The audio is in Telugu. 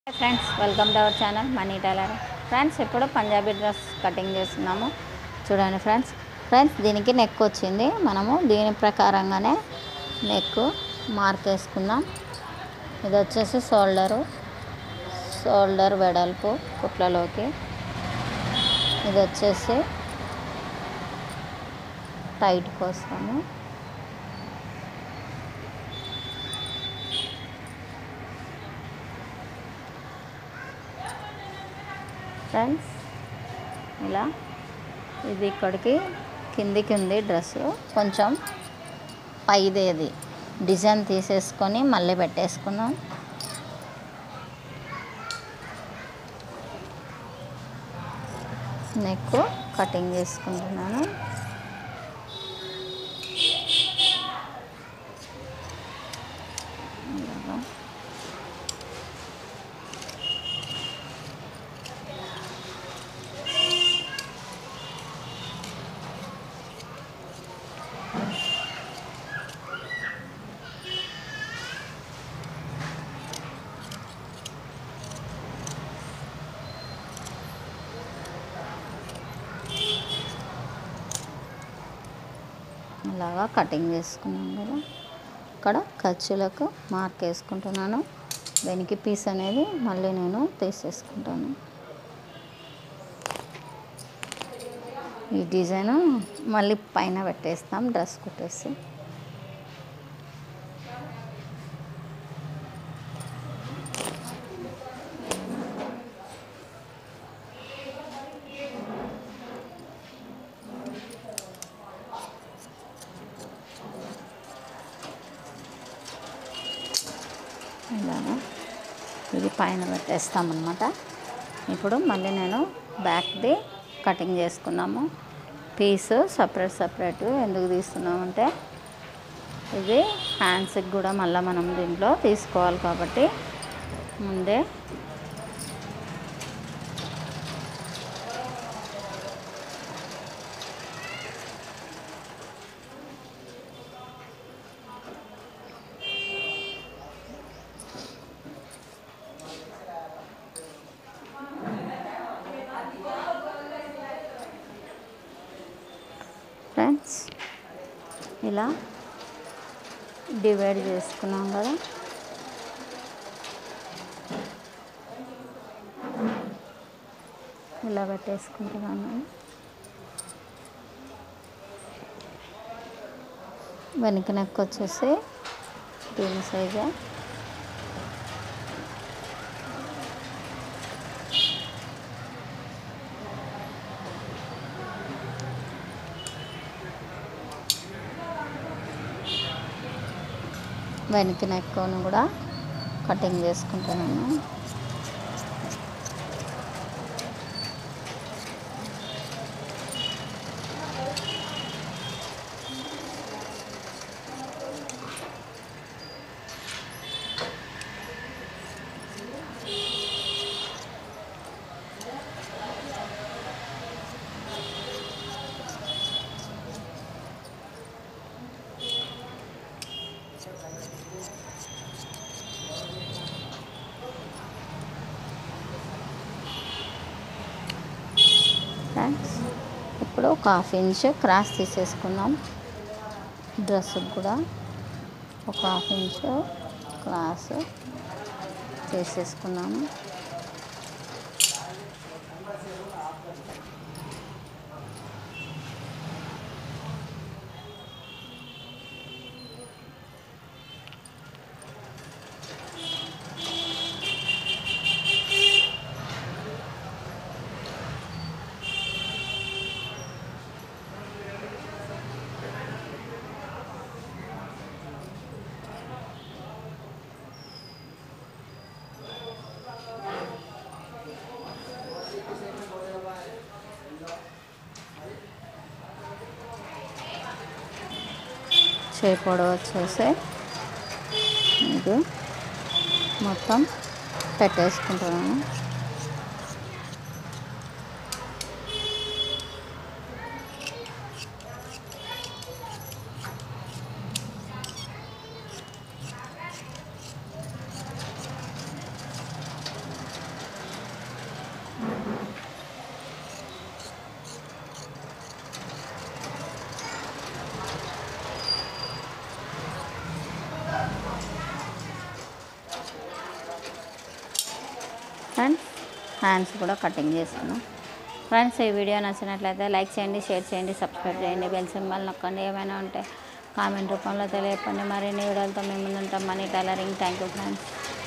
friends welcome to our channel money tailor friends ఇప్పుడు పంజాబీ డ్రెస్ కటింగ్ చేస్తున్నాము చూడండి ఫ్రెండ్స్ ఫ్రెండ్స్ దీనికి నెక్ వచ్చింది మనము దీని ప్రకారంగానే నెక్ మార్క్ వేసుకుందాం ఇది వచ్చేసి షోల్డరు షోల్డర్ వెడల్పు కుట్లలోకి ఇది వచ్చేసి టైట్ కోసము ఫ్రెండ్స్ ఇలా ఇది ఇక్కడికి కిందికి ఉంది డ్రెస్ కొంచెం పైదేది డిజైన్ తీసేసుకొని మళ్ళీ పెట్టేసుకున్నాం నెక్ కటింగ్ చేసుకుంటున్నాను ఇలాగా ఇలాగా కటింగ్ చేసుకున్నాం కదా ఇక్కడ ఖర్చులకు మార్క్ వేసుకుంటున్నాను దీనికి పీస్ అనేది మళ్ళీ నేను తీసేసుకుంటాను ఈ డిజైన్ మళ్ళీ పైన పెట్టేస్తాం డ్రెస్ కుట్టేసి ఇలాగా ఇది పైన పెట్టేస్తామన్నమాట ఇప్పుడు మళ్ళీ నేను బ్యాక్ది కటింగ్ చేసుకున్నాము పీస్ సపరేట్ సపరేట్ ఎందుకు తీస్తున్నామంటే ఇది హ్యాండ్స్కి కూడా మళ్ళీ మనం దీంట్లో తీసుకోవాలి కాబట్టి ముందే ఫ్రెండ్స్ ఇలా డివైడ్ చేసుకున్నాం కదా ఇలా పెట్టేసుకుంటున్నాను వెనక నెక్ వచ్చేసి దీని సైజా వెనక నెక్ను కూడా కటింగ్ చేసుకుంటున్నాను ఫ్రెండ్స్ ఇప్పుడు ఒక హాఫ్ ఇంచ్ క్రాస్ తీసేసుకుందాం డ్రెస్కి కూడా ఒక హాఫ్ ఇంచ్ క్రాస్ తీసేసుకున్నాము చేపొడ వచ్చేసి ఇది మొత్తం పెట్టేసుకుంటున్నాను ఫ్రెండ్స్ హ్యాండ్స్ కూడా కటింగ్ చేస్తున్నాం ఫ్రెండ్స్ ఈ వీడియో నచ్చినట్లయితే లైక్ చేయండి షేర్ చేయండి సబ్స్క్రైబ్ చేయండి బెల్ సింబల్ నొక్కండి ఏమైనా ఉంటే కామెంట్ రూపంలో తెలియపండి మరిన్ని వీడియోలతో మేము ముందుంటాం money tailoring thank you friends